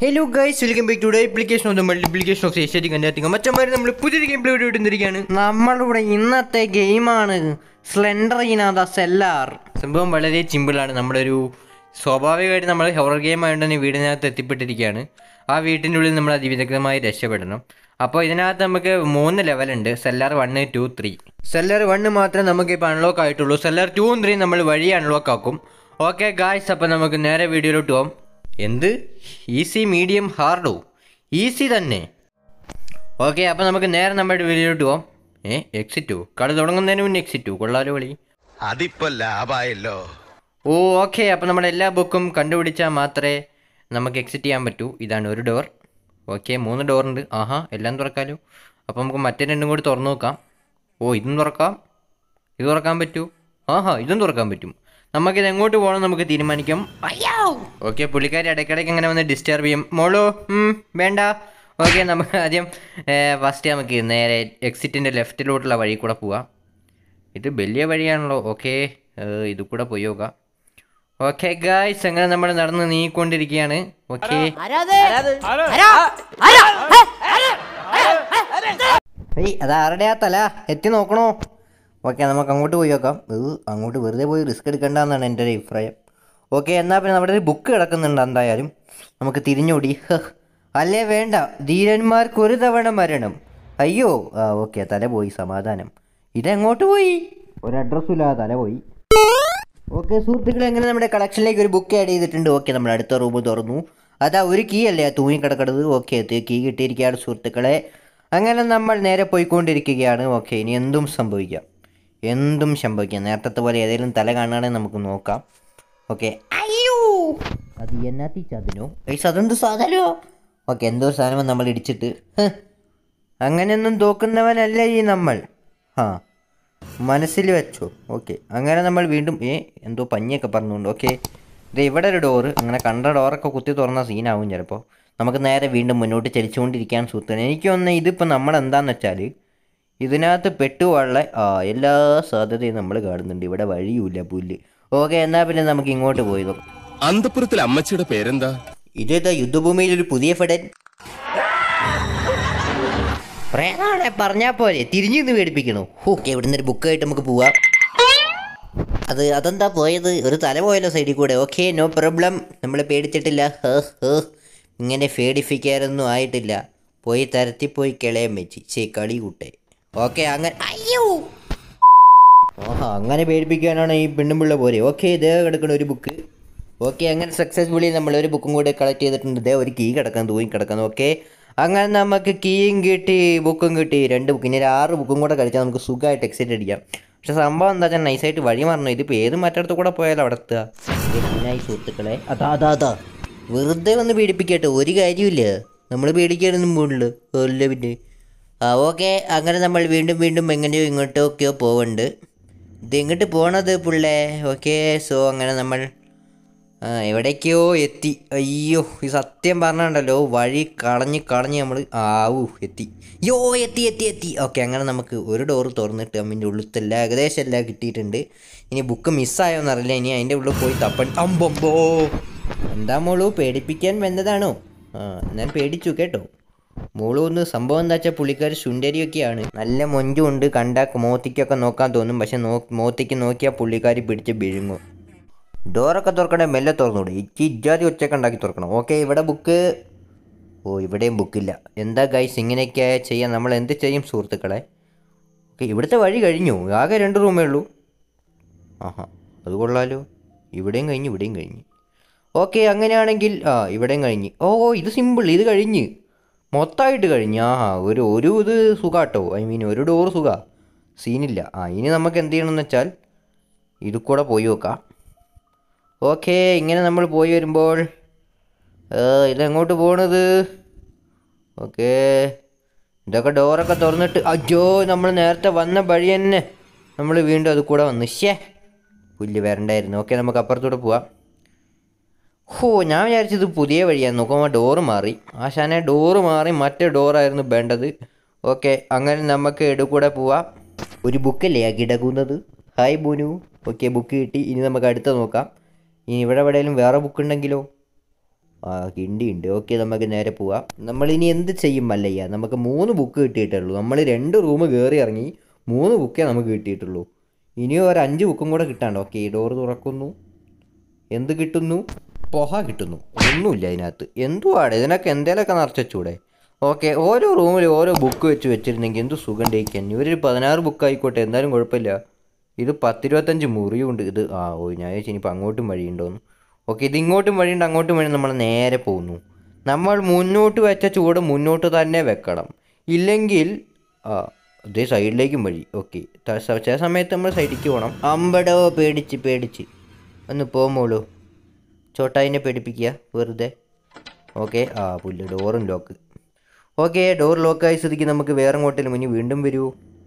Hello guys welcome back to application of the multiplication of asiatic contacting മച്ചന്മാർ നമ്മൾ പുതിയൊരു game play ഇട്ടിരിക്കുകയാണ് നമ്മളിവിടെ ഇന്നത്തെ ഗെയിമാണ് സ്ലെൻഡർ ഇനാദ സെല്ലാർ സംഭവം വളരെ സിമ്പിളാണ് നമ്മുടെ ഒരു സ്വാഭാവികമായിട്ട് നമ്മൾ ഹൊറർ ഗെയിം ആയതുകൊണ്ട് തന്നെ വീടിനകത്ത് എത്തിപ്പെട്ടിരിക്കുകയാണ് ആ വീട്ടിൻ്റെ ഉള്ളിൽ നമ്മൾ അതിവിദഗ്ധമായി രക്ഷപ്പെടണം അപ്പോൾ ഇതിനകത്ത് നമുക്ക് മൂന്ന് ലെവലുണ്ട് cellar one two three cellar one മാത്രമേ നമുക്ക് ഇപ്പോൾ അൺലോക്ക് ആയിട്ടുള്ളൂ സെല്ലാർ ടൂവും ത്രീയും നമ്മൾ വഴി അൺലോക്ക് ആക്കും ഓക്കെ ഗായ്സ് അപ്പോൾ നമുക്ക് നേരെ വീഡിയോയിലോട്ട് പോകാം എന്ത് ഈസി മീഡിയം ഹാർഡോ ഈസി തന്നെ ഓക്കെ അപ്പോൾ നമുക്ക് നേരെ നമ്മുടെ വീഡിയോയിലോട്ട് പോകാം ഏ എക്സിറ്റു കളി തുടങ്ങുന്നതിന് മുന്നേ എക്സിറ്റു കൊള്ളാലോ കളി അതിപ്പോ ലാഭായല്ലോ ഓ ഓക്കെ അപ്പോൾ നമ്മുടെ എല്ലാ ബുക്കും കണ്ടുപിടിച്ചാൽ മാത്രമേ നമുക്ക് എക്സിറ്റ് ചെയ്യാൻ പറ്റൂ ഇതാണ് ഒരു ഡോർ ഓക്കെ മൂന്ന് ഡോറുണ്ട് ആഹാ എല്ലാം തുറക്കാലോ അപ്പോൾ നമുക്ക് മറ്റേ രണ്ടും കൂടി തുറന്നു നോക്കാം ഓ ഇതും തുറക്കാം ഇത് തുറക്കാൻ പറ്റൂ ആഹാ ഇതും തുറക്കാൻ പറ്റും നമുക്കിത് എങ്ങോട്ട് പോകണം നമുക്ക് തീരുമാനിക്കാം അയ്യോ ഓക്കെ പുള്ളിക്കാരി ഇടയ്ക്കിടയ്ക്ക് അങ്ങനെ വന്ന് ഡിസ്റ്റർബ് ചെയ്യും മോളോ ഉം, വേണ്ട ഓക്കെ നമുക്ക് ആദ്യം ഫസ്റ്റ് നമുക്ക് നേരെ എക്സിറ്റിൻ്റെ ലെഫ്റ്റിലോട്ടുള്ള വഴി കൂടെ പോവാം ഇത് വലിയ വഴിയാണല്ലോ ഓക്കെ ഇത് കൂടെ പോയി നോക്കാം ഓക്കെ ഗായ്സ് അങ്ങനെ നമ്മൾ നടന്ന് നീങ്ങിക്കൊണ്ടിരിക്കുകയാണ് ഓക്കെ ഏയ് അത് ആരുടെ ആ തല എത്തി നോക്കണോ ഓക്കെ നമുക്ക് അങ്ങോട്ട് പോയി നോക്കാം ഇത് അങ്ങോട്ട് വെറുതെ പോയി റിസ്ക് എടുക്കണ്ടെന്നാണ് എൻ്റെ ഒരു അഭിപ്രായം ഓക്കെ എന്നാൽ പിന്നെ അവിടെ ഒരു ബുക്ക് കിടക്കുന്നുണ്ട് എന്തായാലും നമുക്ക് തിരിഞ്ഞോടി ഹ്. അല്ലേ വേണ്ട ധീരന്മാർക്ക് ഒരു തവണ മരണം അയ്യോ ആ ഓക്കെ തല പോയി സമാധാനം ഇതെങ്ങോട്ട് പോയി ഒരു അഡ്രസ്സും ഇല്ലാതെ തല പോയി ഓക്കെ സുഹൃത്തുക്കളെ എങ്ങനെ നമ്മുടെ കളക്ഷനിലേക്ക് ഒരു ബുക്ക് ആഡ് ചെയ്തിട്ടുണ്ട് ഓക്കെ നമ്മൾ അടുത്ത റൂം തുറന്നു അതാ ഒരു കീ അല്ലേ ആ തൂങ്ങി കിടക്കുന്നത് ഓക്കെ കീ കിട്ടിയിരിക്കുകയാണ് സുഹൃത്തുക്കളെ അങ്ങനെ നമ്മൾ നേരെ പോയിക്കൊണ്ടിരിക്കുകയാണ് ഓക്കെ ഇനി എന്തും സംഭവിക്കാം എന്തും സംഭവിക്കാം നേരത്തെ പോലെ ഏതെങ്കിലും തല കാണുകയാണെങ്കിൽ നമുക്ക് നോക്കാം ഓക്കെ അയ്യോ അത് എന്നാത്തി ചതിനോ ഏയ് അതെന്ത് സാധനമോ ഓക്കെ എന്തോ സാധനം നമ്മൾ ഇടിച്ചിട്ട് ഹ്. അങ്ങനെയൊന്നും തോക്കുന്നവനല്ല ഈ നമ്മൾ ആ മനസ്സിൽ വെച്ചോ ഓക്കെ അങ്ങനെ നമ്മൾ വീണ്ടും ഏ എന്തോ പഞ്ഞിയൊക്കെ പറഞ്ഞുകൊണ്ട് ഓക്കെ ഇത് ഇവിടെ ഒരു ഡോറ് അങ്ങനെ കണ്ട ഡോറൊക്കെ കുത്തി തുറന്ന സീനാവും ചിലപ്പോൾ നമുക്ക് നേരെ വീണ്ടും മുന്നോട്ട് ചലിച്ചുകൊണ്ടിരിക്കാൻ സുഹൃത്തുക്കളെ എനിക്ക് തോന്നുന്നത് ഇതിപ്പോൾ നമ്മൾ എന്താന്ന് വെച്ചാൽ ഇതിനകത്ത് പെട്ടുപോകാനുള്ള ആ എല്ലാ സാധ്യതയും നമ്മൾ കാണുന്നുണ്ട് ഇവിടെ വഴിയുമില്ല പുല്ല് ഓക്കെ എന്നാൽ പിന്നെ നമുക്ക് ഇങ്ങോട്ട് പോയി നോക്കാം അന്തപുരത്തിൽ അമ്മച്ചിയുടെ പേരെന്താ ഇതേതാ യുദ്ധഭൂമിയിൽ ഒരു പുതിയ ഫെഡൻ പ്രേതാണെ പറഞ്ഞാ പോലെ തിരിഞ്ഞു നിന്ന് പേടിപ്പിക്കണോ ഓക്കെ ഇവിടുന്ന് ഒരു ബുക്കായിട്ട് നമുക്ക് പോവാം അത് അതെന്താ പോയത് ഒരു തല പോയല്ലോ സൈഡിൽ കൂടെ ഓക്കെ നോ പ്രോബ്ലം നമ്മൾ പേടിച്ചിട്ടില്ല ഹേ ഹേ ഇങ്ങനെ പേടിപ്പിക്കാനൊന്നും ആയിട്ടില്ല പോയി തരത്തി പോയി കിളയം വെച്ച് ചേ കളി കൂട്ടെ ഓക്കെ അങ്ങനെ അയ്യോ ഓഹാ അങ്ങനെ പേടിപ്പിക്കാനാണ് ഈ പെണ്ണുമ്പിള്ള പോലെ ഓക്കെ ഇതേ കിടക്കുന്ന ഒരു ബുക്ക് ഓക്കെ അങ്ങനെ സക്സസ്ഫുള്ളി നമ്മൾ ഒരു ബുക്കും കൂടെ കളക്ട് ചെയ്തിട്ടുണ്ട് ഇതേ ഒരു കീ കിടക്കാൻ തൂങ്ങി കിടക്കുന്നു ഓക്കെ അങ്ങനെ നമുക്ക് കീയും കിട്ടി ബുക്കും കിട്ടി രണ്ട് ബുക്ക് ഇനി ഒരു ആറ് ബുക്കും കൂടെ കളിച്ചാൽ നമുക്ക് സുഖമായിട്ട് എക്സിറ്റ് അടിക്കാം പക്ഷെ സംഭവം എന്താ വെച്ചാൽ നൈസായിട്ട് വഴി മറന്നു ഇതിപ്പോൾ ഏത് മറ്റടുത്ത് കൂടെ പോയാലും അവിടെ എത്തുക ഇതിനായി സുഹൃത്തുക്കളെ അതാ അതാ അതാ വെറുതെ വന്ന് പേടിപ്പിക്കട്ടെ ഒരു കാര്യമില്ല നമ്മൾ പേടിക്കാനൊന്നും പോണില്ല അല്ല പിന്നെ ആ ഓക്കെ അങ്ങനെ നമ്മൾ വീണ്ടും വീണ്ടും എങ്ങനെയോ ഇങ്ങോട്ടൊക്കെയോ പോകുന്നുണ്ട് ഇത് എങ്ങോട്ട് പോണത് പുള്ളേ ഓക്കെ സോ അങ്ങനെ നമ്മൾ ആ, എവിടേക്കോ എത്തി അയ്യോ ഈ സത്യം പറഞ്ഞുണ്ടല്ലോ വഴി കളഞ്ഞ് കളഞ്ഞ് നമ്മൾ ആവൂ എത്തി യോ എത്തി എത്തി എത്തി ഓക്കെ അങ്ങനെ നമുക്ക് ഒരു ഡോറ് തുറന്നിട്ട് അമ്മിൻ്റെ ഉള്ളിലത്തെല്ലാം ഏകദേശം എല്ലാം കിട്ടിയിട്ടുണ്ട് ഇനി ബുക്ക് മിസ്സായോന്ന് അറിയില്ല ഇനി അതിൻ്റെ ഉള്ളിൽ പോയി തപ്പൻ അമ്പമ്പോ എന്താ മോളു പേടിപ്പിക്കാൻ വന്നതാണോ ആ ഞാൻ പേടിച്ചു കേട്ടോ മോള് ഒന്ന് സംഭവം എന്താ വെച്ചാൽ പുള്ളിക്കാർ ശുണ്ടരിയൊക്കെയാണ് നല്ല മൊഞ്ചുണ്ട് കണ്ടാൽ മോത്തിക്കൊക്കെ നോക്കാൻ തോന്നും പക്ഷെ നോ മോത്തിക്ക് നോക്കിയാൽ പുള്ളിക്കാർ പിടിച്ച് വിഴുങ്ങും ഡോറൊക്കെ തുറക്കണേ മെല്ലെ തുറന്നുകൂടെ ഇച്ചി ഇജാതി ഒച്ചയൊക്കെ ഉണ്ടാക്കി തുറക്കണം ഓക്കെ ഇവിടെ ബുക്ക് ഓ ഇവിടെയും ബുക്കില്ല എന്താ ഗൈസ് ഇങ്ങനെയൊക്കെ ചെയ്യാൻ നമ്മൾ എന്ത് ചെയ്യും സുഹൃത്തുക്കളെ ഓക്കെ ഇവിടുത്തെ വഴി കഴിഞ്ഞു ആകെ രണ്ട് റൂമേ ഉള്ളൂ ആഹാ അത് കൊള്ളാലോ ഇവിടെയും കഴിഞ്ഞ് ഇവിടെയും കഴിഞ്ഞ് ഓക്കെ അങ്ങനെയാണെങ്കിൽ ആ ഇവിടെയും കഴിഞ്ഞ് ഓ ഇത് സിമ്പിൾ ഇത് കഴിഞ്ഞ് മൊത്തമായിട്ട് കഴിഞ്ഞ് ആഹാ ഒരു ഒരു ഇത് സുഖാട്ടോ ഐ മീൻ ഒരു ഡോർ സുഖ സീനില്ല ആ ഇനി നമുക്ക് എന്ത് ചെയ്യണമെന്ന് വെച്ചാൽ ഇത് കൂടെ പോയി നോക്കാം ഓക്കെ ഇങ്ങനെ നമ്മൾ പോയി വരുമ്പോൾ ഏ, ഇതെങ്ങോട്ട് പോണത് ഓക്കെ ഇതൊക്കെ ഡോറൊക്കെ തുറന്നിട്ട് അയ്യോ നമ്മൾ നേരത്തെ വന്ന വഴി തന്നെ നമ്മൾ വീണ്ടും അത് കൂടെ വന്നു ശ്ശേ പുല്ല് വരണ്ടായിരുന്നു ഓക്കെ നമുക്ക് അപ്പുറത്തൂടെ പോവാം ഹോ ഞാൻ വിചാരിച്ചത് പുതിയ വഴിയാണ് നോക്കുമ്പോൾ ഡോറ് മാറി ആശാനെ ഡോറ് മാറി മറ്റേ ഡോറായിരുന്നു വേണ്ടത് ഓക്കെ അങ്ങനെ നമുക്ക് എടുക്കൂടെ പോവാം ഒരു ബുക്കല്ലേ ആ കിടക്കുന്നത് ഹായ് ബുനു ഓക്കെ ബുക്ക് കിട്ടി ഇനി നമുക്ക് അടുത്ത നോക്കാം ഇനി ഇവിടെ എവിടെയെങ്കിലും വേറെ ബുക്ക് ഉണ്ടെങ്കിലോ ആ കിണ്ടി ഉണ്ട് ഓക്കെ നമുക്ക് നേരെ പോവാം നമ്മളിനി എന്ത് ചെയ്യും മല്ലയ്യ നമുക്ക് മൂന്ന് ബുക്ക് കിട്ടിയിട്ടുള്ളൂ നമ്മൾ രണ്ട് റൂം കയറി ഇറങ്ങി മൂന്ന് ബുക്കേ നമുക്ക് കിട്ടിയിട്ടുള്ളൂ ഇനിയും ഒരു അഞ്ച് ബുക്കും കൂടെ കിട്ടാണ്ട് ഓക്കെ ഡോർ തുറക്കുന്നു എന്ത് കിട്ടുന്നു പൊഹ കിട്ടുന്നു ഒന്നുമില്ല ഇതിനകത്ത് എന്തുവാടെ ഇതിനൊക്കെ എന്തേലൊക്കെ നിറച്ചൂടെ ഓക്കെ ഓരോ റൂമിൽ ഓരോ ബുക്ക് വെച്ച് വെച്ചിരുന്നെങ്കിൽ എന്ത് സുഖം ഡേക്കാൻ ഇവരൊരു പതിനാറ് ബുക്ക് ആയിക്കോട്ടെ എന്തായാലും കുഴപ്പമില്ല ഇത് പത്തിരുപത്തഞ്ച് മുറിയുണ്ട് ഇത് ആ ഓ ഞാൻ ചോദിച്ചു ഇനിയിപ്പോൾ അങ്ങോട്ടും വഴിയുണ്ടോന്ന് ഓക്കെ ഇത് ഇങ്ങോട്ടും വഴിയുണ്ട് അങ്ങോട്ടും വഴി നമ്മൾ നേരെ പോകുന്നു നമ്മൾ മുന്നോട്ട് വെച്ച ചൂട് മുന്നോട്ട് തന്നെ വെക്കണം ഇല്ലെങ്കിൽ ആ അതേ സൈഡിലേക്കും വഴി ഓക്കെ ചില സമയത്ത് നമ്മൾ സൈഡിലേക്ക് പോകണം അമ്പടോ പേടിച്ച് പേടിച്ച് ഒന്ന് പോകുമ്പോളൂ ചോട്ടായിനെ പേടിപ്പിക്കുക വെറുതെ ഓക്കെ ആ പുല്ല് ഡോറും ലോക്ക് ഓക്കെ ഡോർ ലോക്കായ സ്ഥിതിക്ക് നമുക്ക് വേറെ എങ്ങോട്ടേലും ഇനി വീണ്ടും വരൂ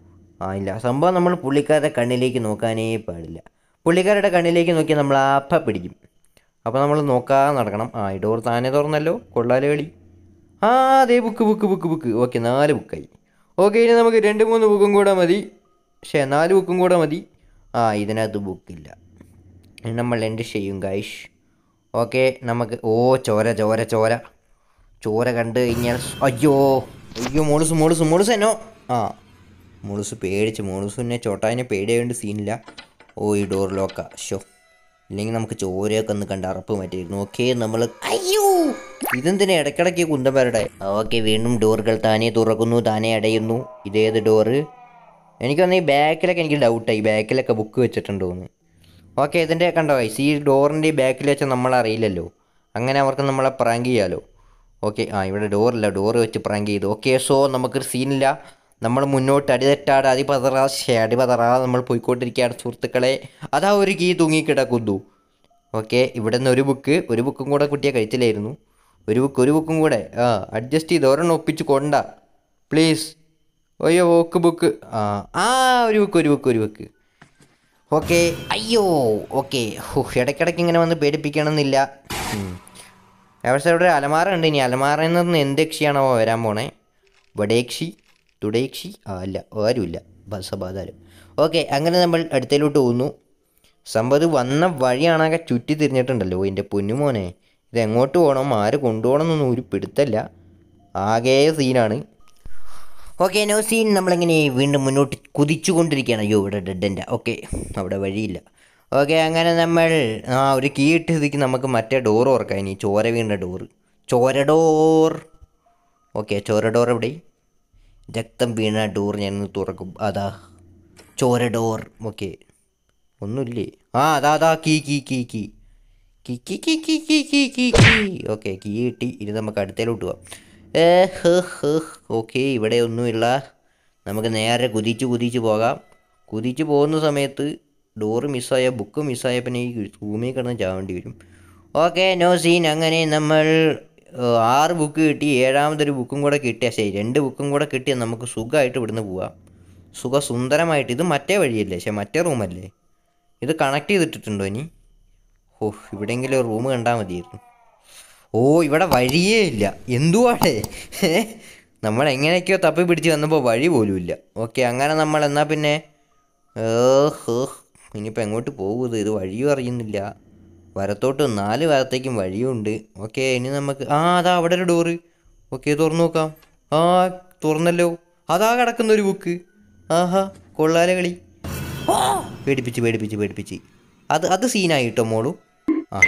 ആ ഇല്ല സംഭവം നമ്മൾ പുള്ളിക്കാരുടെ കണ്ണിലേക്ക് നോക്കാനേ പാടില്ല പുള്ളിക്കാരുടെ കണ്ണിലേക്ക് നോക്കിയാൽ നമ്മൾ അപ്പം പിടിക്കും അപ്പോൾ നമ്മൾ നോക്കാതെ നടക്കണം ആ ഈ ഡോർ താനെ തുറന്നല്ലോ കൊള്ളാലെ കളി ആ അതെ book book book book okay നാല് ബുക്കായി ഓക്കെ ഇനി നമുക്ക് രണ്ട് മൂന്ന് ബുക്കും കൂടെ മതി പക്ഷേ നാല് ബുക്കും കൂടെ മതി ആ ഇതിനകത്ത് ബുക്കില്ല ഇനി നമ്മൾ എന്ത് ചെയ്യും ഗൈഷ് ഓക്കെ നമുക്ക് ഓ ചോര ചോര ചോര ചോര കണ്ട് കഴിഞ്ഞാൽ അയ്യോ അയ്യോ മോളുസ് മോളുസ് മോളുസ് എന്നോ ആ മോളുസ് പേടിച്ച് മോളുസിനെ ചോട്ടാവിനെ പേടിയായതുകൊണ്ട് സീനില്ല ഓ ഈ ഡോർ ലോക്ക ഷോ ഇല്ലെങ്കിൽ നമുക്ക് ചോരയൊക്കെ ഒന്ന് കണ്ട് അറപ്പ് മാറ്റിയിരുന്നു ഓക്കെ നമ്മൾ അയ്യോ ഇതെന്തിനാ ഇടയ്ക്കിടയ്ക്ക് കുന്തമ്പരുടെ ഓക്കെ വീണ്ടും ഡോറുകൾ താനേ തുറക്കുന്നു താനേ അടയുന്നു ഇതേത് ഡോറ് എനിക്ക് തോന്നുന്നു ഈ ബാക്കിലൊക്കെ എനിക്ക് ഡൗട്ടായി ബാക്കിലൊക്കെ ബുക്ക് വെച്ചിട്ടുണ്ടോന്ന് ഓക്കെ ഇതിൻ്റെ കണ്ടോ guys, ഈ ഡോറിൻ്റെ ഈ ബാക്കിൽ വെച്ചാൽ നമ്മളറിയില്ലല്ലോ അങ്ങനെ അവർക്ക് നമ്മളെ പ്രാങ്ക് ചെയ്യാലോ ഓക്കെ ആ ഇവിടെ ഡോറില്ല ഡോറ് വെച്ച് പ്രാങ്ക് ചെയ്തു ഓക്കെ സോ നമുക്കൊരു സീനില്ല നമ്മൾ മുന്നോട്ട് അടിതെറ്റാട് അടിപതറാ ശേ അടിപതറാ നമ്മൾ പോയിക്കൊണ്ടിരിക്കുകയാണ് സുഹൃത്തുക്കളെ അതാ ഒരു കീ തൂങ്ങിക്കിടക്കുന്നു ഓക്കെ ഇവിടെ നിന്ന് ഒരു ബുക്ക് ഒരു ബുക്കും കൂടെ കുട്ടിയെ കഴിച്ചില്ലായിരുന്നു ഒരു ബുക്ക് ഒരു ബുക്കും കൂടെ ആ അഡ്ജസ്റ്റ് ചെയ്ത് ഒരെണ്ണം ഒപ്പിച്ച് കൊണ്ട പ്ലീസ് അയ്യോ ബുക്ക് ബുക്ക് ആ ആ ഒരു ബുക്ക് ഒരു ബുക്ക് ഒരു ബുക്ക് ഓക്കെ അയ്യോ ഓക്കെ ഇടയ്ക്കിടയ്ക്ക് ഇങ്ങനെ വന്ന് പേടിപ്പിക്കണമെന്നില്ല ഉം. പക്ഷേ ഇവിടെ ഒരു അലമാര ഉണ്ട് ഇനി അലമാറയിൽ നിന്ന് എന്ത് യക്ഷിയാണോ വരാൻ പോണേ വടേക്ഷി തുടേക്ഷി ആ അല്ല ആരുമില്ല ബസബാധാരം ഓക്കെ അങ്ങനെ നമ്മൾ അടുത്തേലോട്ട് പോകുന്നു സമ്പത് വന്ന വഴിയാണാകെ ചുറ്റി തിരിഞ്ഞിട്ടുണ്ടല്ലോ എൻ്റെ പൊന്നുമോനെ ഇത് എങ്ങോട്ട് പോകണം ആര് കൊണ്ടുപോകണം എന്നൊന്നും ഒരു പിടുത്തല്ല ആകെ സീനാണ് ഓക്കെ നോ സീൻ നമ്മളിങ്ങനെ വീണ്ടും മുന്നോട്ട് കുതിച്ചുകൊണ്ടിരിക്കുകയാണ് അയ്യോ ഇവിടെ ഡെഡൻ്റെ ഓക്കെ അവിടെ വഴിയില്ല ഓക്കെ അങ്ങനെ നമ്മൾ ആ ഒരു കീ ഇട്ട് സ്ഥിതിക്ക് നമുക്ക് മറ്റേ ഡോർ ഓർക്കാം ഇനി ചോര വീണ്ട ഡോറ് ചോര ഡോർ ഓക്കെ ചോര ഡോർ എവിടെ രക്തം വീണ ഡോർ ഞാൻ ഇന്ന് തുറക്കും അതാ ചോര ഡോർ ഓക്കെ ഒന്നുമില്ലേ ആ അതാ അതാ key key key key key key key key key key key key okay key കിട്ടി ഇനി നമുക്ക് അടുത്തേലോട്ട് പോവാം ഏ ഹ് ഹ് ഓക്കെ ഇവിടെ ഒന്നുമില്ല നമുക്ക് നേരെ കുതിച്ച് കുതിച്ച് പോകാം കുതിച്ച് പോകുന്ന സമയത്ത് ഡോറ് മിസ്സായ ബുക്ക് മിസ്സായ പിന്നെ ഈ റൂമിൽ കിടന്ന് ചാവേണ്ടി വരും ഓക്കെ നോ സീൻ അങ്ങനെ നമ്മൾ ഏഹ്, ആറ് ബുക്ക് കിട്ടി ഏഴാമതൊരു ബുക്കും കൂടെ കിട്ടിയാൽ ശരി രണ്ട് ബുക്കും കൂടെ കിട്ടിയാൽ നമുക്ക് സുഖമായിട്ട് ഇവിടുന്ന് പോവാം സുഖസുന്ദരമായിട്ട് ഇത് മറ്റേ വഴിയല്ലേ പക്ഷേ മറ്റേ റൂമല്ലേ ഇത് കണക്ട് ചെയ്തിട്ടിട്ടുണ്ടോ ഇനി ഓ ഇവിടെയെങ്കിലും റൂം കണ്ടാൽ മതിയായിരുന്നു ഓ ഇവിടെ വഴിയേ ഇല്ല എന്തുവാടേ നമ്മൾ എങ്ങനെയൊക്കെയോ തപ്പി പിടിച്ച് വന്നപ്പോൾ വഴി പോലും ഇല്ല ഓക്കെ അങ്ങനെ നമ്മൾ എന്നാൽ പിന്നെ ഏഹ് ഇനിയിപ്പോൾ എങ്ങോട്ട് പോകുന്നത് ഇത് വഴിയും അറിയുന്നില്ല വരത്തോട്ട് നാല് ഭാഗത്തേക്കും വഴിയുണ്ട് ഓക്കെ ഇനി നമുക്ക് ആ അതാ അവിടെ ഒരു ഡോറ് ഓക്കെ തുറന്നു നോക്കാം ആ തുറന്നല്ലോ അതാ കിടക്കുന്ന ഒരു ബുക്ക് ആഹാ കൊള്ളാലെ കളി ആ, പേടിപ്പിച്ച് പേടിപ്പിച്ച് പേടിപ്പിച്ച് അത് അത് സീനായി കേട്ടോ മോളു ആ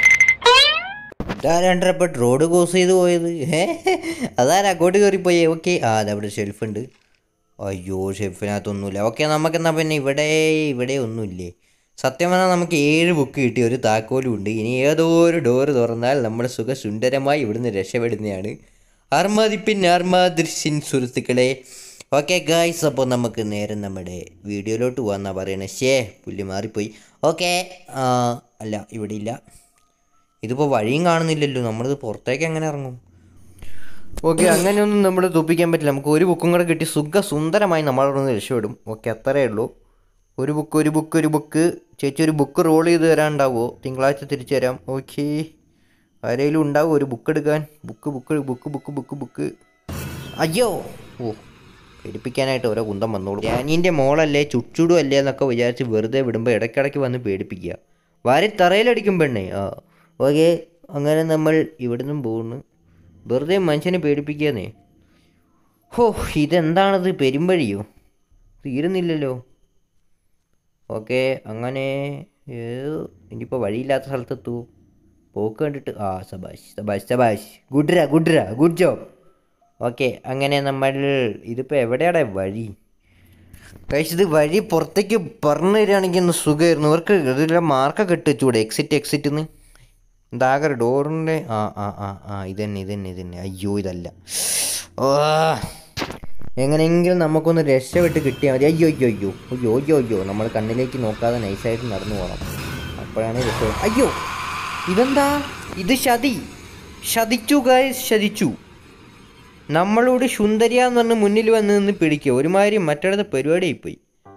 ഇതാരണ്ടപ്പോൾ റോഡ് ക്രോസ് ചെയ്ത് പോയത് ഏ അതാരാ അങ്ങോട്ട് കയറിപ്പോയേ ഓക്കെ ആ അതവിടെ ഷെൽഫുണ്ട് അയ്യോ ഷെൽഫിനകത്തൊന്നുമില്ല ഓക്കെ നമുക്കെന്നാൽ പിന്നെ ഇവിടെ ഇവിടെ ഒന്നുമില്ലേ സത്യം പറഞ്ഞാൽ നമുക്ക് ഏഴ് ബുക്ക് കിട്ടി ഒരു താക്കോലും ഉണ്ട് ഇനി ഏതോ ഒരു ഡോറ് തുറന്നാൽ നമ്മൾ സുഖസുന്ദരമായി ഇവിടുന്ന് രക്ഷപ്പെടുന്നതാണ് അർമാദിപ്പിൻ അർമാദൃശ്യൻ സുഹൃത്തുക്കളെ ഓക്കെ ഗായ്സ് അപ്പോൾ നമുക്ക് നേരെ നമ്മുടെ വീഡിയോയിലോട്ട് പോകാമെന്നാണ് പറയണത് ഷേ പുല്ല് മാറിപ്പോയി ഓക്കെ അല്ല ഇവിടെ ഇല്ല ഇതിപ്പോൾ വഴിയും കാണുന്നില്ലല്ലോ നമ്മളിത് പുറത്തേക്ക് എങ്ങനെ ഇറങ്ങും ഓക്കെ അങ്ങനെയൊന്നും നമ്മൾ തോപ്പിക്കാൻ പറ്റില്ല നമുക്ക് ഒരു ബുക്കും കൂടെ കിട്ടി സുഖ സുന്ദരമായി നമ്മളവിടെ നിന്ന് രക്ഷപ്പെടും ഓക്കെ അത്രയേ ഉള്ളൂ ഒരു ബുക്ക് ഒരു ബുക്ക് ഒരു ബുക്ക് ചേച്ചി ഒരു ബുക്ക് റോൾ ചെയ്ത് തരാനുണ്ടാവുമോ തിങ്കളാഴ്ച തിരിച്ചു തരാം ഓക്കെ ആരെങ്കിലും ഉണ്ടാവും ഒരു ബുക്ക് എടുക്കാൻ book book book book book book അയ്യോ ഓ പേടിപ്പിക്കാനായിട്ട് ഓരോ കുന്തം വന്നോളൂ ഡാനീൻ്റെ മോളല്ലേ ചുച്ചുടു അല്ലേ എന്നൊക്കെ വിചാരിച്ച് വെറുതെ വിടുമ്പോൾ ഇടയ്ക്കിടയ്ക്ക് വന്ന് പേടിപ്പിക്കുക വാരി തറയിലടിക്കും പെണ്ണേ ആ ഓക്കെ അങ്ങനെ നമ്മൾ ഇവിടുന്നും പോകുന്നു വെറുതെ മനുഷ്യനെ പേടിപ്പിക്കാന്നേ ഹോ ഇതെന്താണത് പെരുമ്പഴിയോ തീരുന്നില്ലല്ലോ ഓക്കെ അങ്ങനെ ഏത് ഇനിയിപ്പോൾ വഴിയില്ലാത്ത സ്ഥലത്തെത്തു പോക്ക് കണ്ടിട്ട് ആ സബാഷ് സബാഷ് സബാഷ് ഗുഡ്ര ഗുഡ്ര ഗുഡ് ജോബ് ഓക്കെ അങ്ങനെ നമ്മൾ ഇതിപ്പോൾ എവിടെയാടെ വഴി കഴിച്ച് ഇത് വഴി പുറത്തേക്ക് പറഞ്ഞു തരികയാണെങ്കിൽ ഒന്ന് സുഖമായിരുന്നു ഇവർക്ക് ഇതിലെ മാർക്കൊക്കെ ഇട്ട് വെച്ചൂടെ എക്സിറ്റ് എക്സിറ്റ് എന്ന് ഇതാകെ ഡോറിൻ്റെ ആ ആ ആ ആ ഇതന്നെ ഇതന്നെ ഇതന്നെ അയ്യോ ഇതല്ല ഓ എങ്ങനെയെങ്കിലും നമുക്കൊന്ന് രക്ഷപ്പെട്ട് കിട്ടിയാൽ മതി അയ്യോ അയ്യോ അയ്യോ അയ്യോ അയ്യോ അയ്യോ നമ്മൾ കണ്ണിലേക്ക് നോക്കാതെ നൈസായിട്ട് നടന്നു പോകണം അപ്പോഴാണ് രക്ഷ അയ്യോ ഇതെന്താ ഇത് ശതി ശതിച്ചു ഗായ്സ് ശതിച്ചു നമ്മളോട് സുന്ദരിയാന്ന് പറഞ്ഞ് മുന്നിൽ വന്ന് നിന്ന് പിടിക്കുക ഒരുമാതിരി മറ്റിടത്ത് പരിപാടിയായിപ്പോയി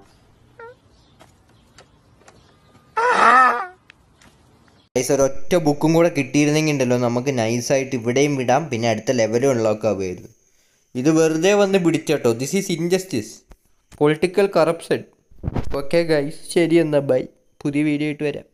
ഗൈസ് ഒരൊറ്റ ബുക്കും കൂടെ കിട്ടിയിരുന്നെങ്കിൽ ഉണ്ടല്ലോ നമുക്ക് നൈസായിട്ട് ഇവിടെയും വിടാം പിന്നെ അടുത്ത ലെവലും അൺലോക്ക് ആവുമായിരുന്നു ഇത് വെറുതെ വന്ന് പിടിച്ചോട്ടോ this is injustice political corruption okay guys ശരി എന്നാ ബൈ പുതിയ വീഡിയോ ആയിട്ട് വരാം